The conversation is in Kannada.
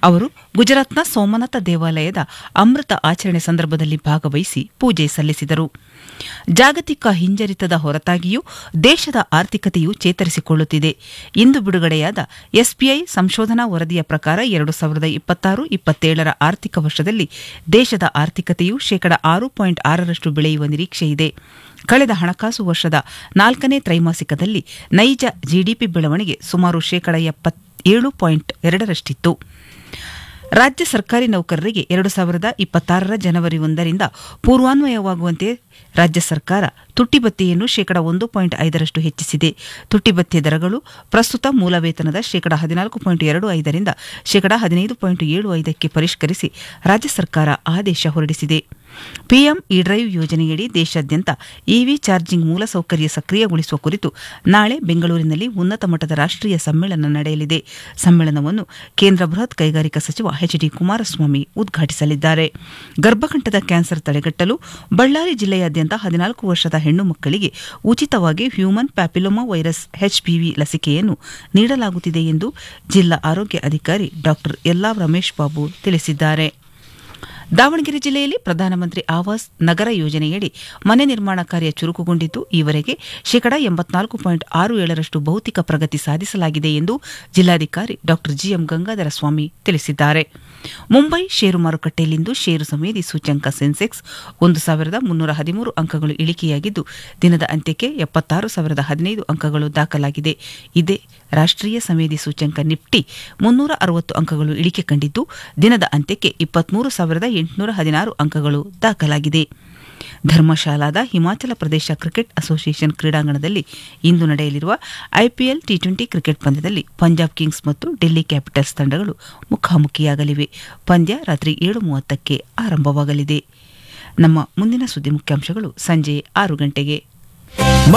ಅವರು ಗುಜರಾತ್ನ ಸೋಮನಾಥ ದೇವಾಲಯದ ಅಮೃತ ಆಚರಣೆ ಸಂದರ್ಭದಲ್ಲಿ ಭಾಗವಹಿಸಿ ಪೂಜೆ ಸಲ್ಲಿಸಿದರು ಜಾಗತಿಕ ಹಿಂಜರಿತದ ಹೊರತಾಗಿಯೂ ದೇಶದ ಆರ್ಥಿಕತೆಯು ಚೇತರಿಸಿಕೊಳ್ಳುತ್ತಿದೆ ಇಂದು ಬಿಡುಗಡೆಯಾದ ಎಸ್ಬಿಐ ಸಂಶೋಧನಾ ವರದಿಯ ಪ್ರಕಾರ ಎರಡು ಸಾವಿರದ ಇಪ್ಪತ್ತಾರು ಇಪ್ಪತ್ತೇಳರ ಆರ್ಥಿಕ ವರ್ಷದಲ್ಲಿ ದೇಶದ ಆರ್ಥಿಕತೆಯು ಶೇಕಡ ಆರು ಪಾಯಿಂಟ್ ಆರರಷ್ಟು ಬೆಳೆಯುವ ನಿರೀಕ್ಷೆಯಿದೆ ಕಳೆದ ಹಣಕಾಸು ವರ್ಷದ ನಾಲ್ಕನೇ ತ್ರೈಮಾಸಿಕದಲ್ಲಿ ನೈಜ ಜಿಡಿಪಿ ಬೆಳವಣಿಗೆ ಸುಮಾರು ಶೇಕಡ ಏಳು ಪಾಯಿಂಟ್ ಎರಡರಷ್ಟಿತ್ತು ರಾಜ್ಯ ಸರ್ಕಾರಿ ನೌಕರರಿಗೆ ಎರಡು ಸಾವಿರದ ಇಪ್ಪತ್ತಾರರ ಜನವರಿ ಒಂದರಿಂದ ಪೂರ್ವಾನ್ವಯವಾಗುವಂತೆ ರಾಜ್ಯ ಸರ್ಕಾರ ತುಟ್ಟಿಭತ್ಯೆಯನ್ನು ಶೇಕಡ ಒಂದು ಪಾಯಿಂಟ್ ಐದರಷ್ಟು ಹೆಚ್ಚಿಸಿದೆ ತುಟ್ಟಿಭತ್ಯೆ ದರಗಳು ಪ್ರಸ್ತುತ ಮೂಲ ವೇತನದ ಶೇಕಡ ಹದಿನಾಲ್ಕು ಪಾಯಿಂಟ್ ಎರಡು ಐದರಿಂದ ಶೇಕಡ ಹದಿನೈದು ಪಾಯಿಂಟ್ ಏಳು ಐದಕ್ಕೆ ಪರಿಷ್ಕರಿಸಿ ರಾಜ್ಯ ಸರ್ಕಾರ ಆದೇಶ ಹೊರಡಿಸಿದೆ ಪಿಎಂ ಇ ಡ್ರೈವ್ ಯೋಜನೆಯಡಿ ದೇಶಾದ್ಯಂತ ಇವಿ ಚಾರ್ಜಿಂಗ್ ಮೂಲಸೌಕರ್ಯ ಸಕ್ರಿಯಗೊಳಿಸುವ ಕುರಿತು ನಾಳೆ ಬೆಂಗಳೂರಿನಲ್ಲಿ ಉನ್ನತ ಮಟ್ಟದ ರಾಷ್ಟೀಯ ಸಮ್ಮೇಳನ ನಡೆಯಲಿದೆ ಸಮ್ಮೇಳನವನ್ನು ಕೇಂದ್ರ ಬೃಹತ್ ಕೈಗಾರಿಕಾ ಸಚಿವ ಎಚ್ ಡಿ ಕುಮಾರಸ್ವಾಮಿ ಉದ್ಘಾಟಿಸಲಿದ್ದಾರೆ ಗರ್ಭಕಂಠದ ಕ್ಯಾನ್ಸರ್ ತಡೆಗಟ್ಟಲು ಬಳ್ಳಾರಿ ಜಿಲ್ಲೆಯಾದ್ಯಂತ ಹದಿನಾಲ್ಕು ವರ್ಷದ ಹೆಣ್ಣು ಮಕ್ಕಳಿಗೆ ಉಚಿತವಾಗಿ ಹ್ಯೂಮನ್ ಪ್ಯಾಪಿಲೋಮಾ ವೈರಸ್ ಎಚ್ಪಿವಿ ಲಸಿಕೆಯನ್ನು ನೀಡಲಾಗುತ್ತಿದೆ ಎಂದು ಜಿಲ್ಲಾ ಆರೋಗ್ಯ ಅಧಿಕಾರಿ ಡಾ ಯಲ್ಲಾವ್ ರಮೇಶ್ ಬಾಬು ತಿಳಿಸಿದ್ದಾರೆ ದಾವಣಗೆರೆ ಜಿಲ್ಲೆಯಲ್ಲಿ ಪ್ರಧಾನಮಂತ್ರಿ ಆವಾಸ್ ನಗರ ಯೋಜನೆಯಡಿ ಮನೆ ನಿರ್ಮಾಣ ಕಾರ್ಯ ಚುರುಕುಗೊಂಡಿದ್ದು ಈವರೆಗೆ ಶೇಕಡ ಎಂಬತ್ನಾಲ್ಕು ಪಾಯಿಂಟ್ ಆರು ಏಳರಷ್ಟು ಭೌತಿಕ ಪ್ರಗತಿ ಸಾಧಿಸಲಾಗಿದೆ ಎಂದು ಜಿಲ್ಲಾಧಿಕಾರಿ ಡಾ ಜಿಎಂ ಗಂಗಾಧರ ಸ್ವಾಮಿ ತಿಳಿಸಿದ್ದಾರೆ ಮುಂಬೈ ಷೇರು ಮಾರುಕಟ್ಟೆಯಲ್ಲಿಂದು ಷೇರು ಸಂವೇದಿ ಸೂಚ್ಯಂಕ ಸೆನ್ಸೆಕ್ಸ್ ಒಂದು ಸಾವಿರದ ಮುನ್ನೂರ ಹದಿಮೂರು ಅಂಕಗಳು ಇಳಿಕೆಯಾಗಿದ್ದು ದಿನದ ಅಂತ್ಯಕ್ಕೆ ಎಪ್ಪತ್ತಾರು ಸಾವಿರದ ಹದಿನೈದು ಅಂಕಗಳು ದಾಖಲಾಗಿದೆ ಇದೇ ರಾಷ್ಟೀಯ ಸಂವೇದಿ ಸೂಚ್ಯಂಕ ನಿಫ್ಟಿ ಮುನ್ನೂರ ಅರವತ್ತು ಅಂಕಗಳು ಇಳಿಕೆ ಕಂಡಿದ್ದು ದಿನದ ಅಂತ್ಯಕ್ಕೆ ಇಪ್ಪತ್ಮೂರು ಸಾವಿರದ ಎಂಟುನೂರ ಹದಿನಾರು ಅಂಕಗಳು ದಾಖಲಾಗಿದೆ ಧರ್ಮಶಾಲಾದ ಹಿಮಾಚಲ ಪ್ರದೇಶ ಕ್ರಿಕೆಟ್ ಅಸೋಸಿಯೇಷನ್ ಕ್ರೀಡಾಂಗಣದಲ್ಲಿ ಇಂದು ನಡೆಯಲಿರುವ ಐಪಿಎಲ್ ಟಿ ಟ್ವೆಂಟಿ ಕ್ರಿಕೆಟ್ ಪಂದ್ಯದಲ್ಲಿ ಪಂಜಾಬ್ ಕಿಂಗ್ಸ್ ಮತ್ತು ಡೆಲ್ಲಿ ಕ್ಯಾಪಿಟಲ್ಸ್ ತಂಡಗಳು ಮುಖಾಮುಖಿಯಾಗಲಿವೆ ಪಂದ್ಯ ರಾತ್ರಿ ಏಳು ಮೂವತ್ತಕ್ಕೆ ಆರಂಭವಾಗಲಿದೆ ನಮ್ಮ ಮುಂದಿನ ಸುದ್ದಿ ಮುಖ್ಯಾಂಶಗಳು ಸಂಜೆ ಆರು ಗಂಟೆಗೆ